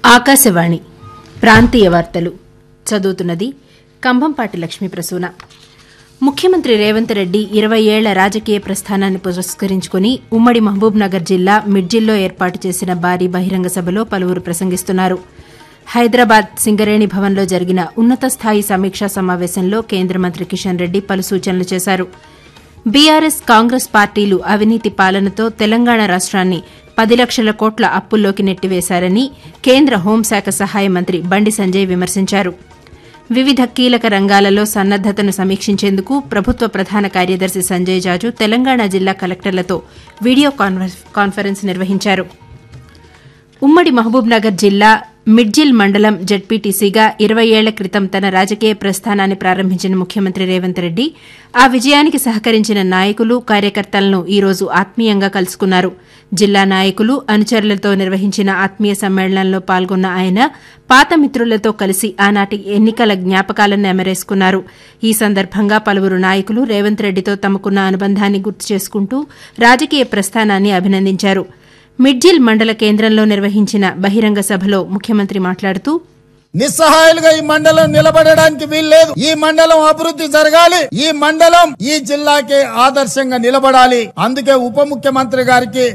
ఆకాశవాణి ప్రాంతీయ వార్తలు చదువుతున్నది కంభంపాటి లక్ష్మీ ప్రసూన ముఖ్యమంత్రి రేవంత్ రెడ్డి ఇరవై ఏళ్ల రాజకీయ ప్రస్థానాన్ని పురస్కరించుకుని ఉమ్మడి మహబూబ్నగర్ జిల్లా మిడ్జిల్లో ఏర్పాటు చేసిన భారీ బహిరంగ సభలో పలువురు ప్రసంగిస్తున్నారు హైదరాబాద్ సింగరేణి భవన్లో జరిగిన ఉన్నత స్థాయి సమీక్షా సమావేశంలో కేంద్ర మంత్రి కిషన్ రెడ్డి పలు సూచనలు చేశారు బీఆర్ఎస్ కాంగ్రెస్ పార్టీలు అవినీతి పాలనతో తెలంగాణ రాష్ట్రాన్ని పది లక్షల కోట్ల అప్పుల్లోకి నెట్టివేశారని కేంద్ర హోంశాఖ సహాయ మంత్రి బండి సంజయ్ విమర్శించారు వివిధ కీలక రంగాలలో సన్నద్దతను సమీక్షించేందుకు ప్రభుత్వ ప్రధాన కార్యదర్శి సంజయ్ జాజు తెలంగాణ జిల్లా కలెక్టర్లతో వీడియో కాన్ఫరెన్స్- కాన్ఫరెన్స్ నిర్వహించారు ఉమ్మడి మహబూబ్నగర్ జిల్లా మిడ్జిల్ మండలం జడ్పీటీసీగా ఇరవై ఏళ్ల క్రితం తన రాజకీయ ప్రస్థానాన్ని ప్రారంభించిన ముఖ్యమంత్రి రేవంత్ రెడ్డి ఆ విజయానికి సహకరించిన నాయకులు కార్యకర్తలను ఈ రోజు ఆత్మీయంగా కలుసుకున్నారు జిల్లా నాయకులు అనుచరులతో నిర్వహించిన ఆత్మీయ సమ్మేళనంలో పాల్గొన్న ఆయన పాత మిత్రులతో కలిసి ఆనాటి ఎన్నికల జ్ఞాపకాలను నెమరేసుకున్నారు ఈ సందర్భంగా పలువురు నాయకులు రేవంత్ రెడ్డితో తమకున్న అనుబంధాన్ని గుర్తు చేసుకుంటూ రాజకీయ ప్రస్థానాన్ని అభినందించారు మిడ్జిల్ మండల కేంద్రంలో నిర్వహించిన బహిరంగ సభలో ముఖ్యమంత్రి మాట్లాడుతూ నిస్సహాయాలుగా ఈ మండలం నిలబడడానికి వీల్లేదు ఈ మండలం అభివృద్ధి జరగాలి ఈ మండలం ఈ జిల్లాకి ఆదర్శంగా నిలబడాలి అందుకే ఉప ముఖ్యమంత్రి గారికి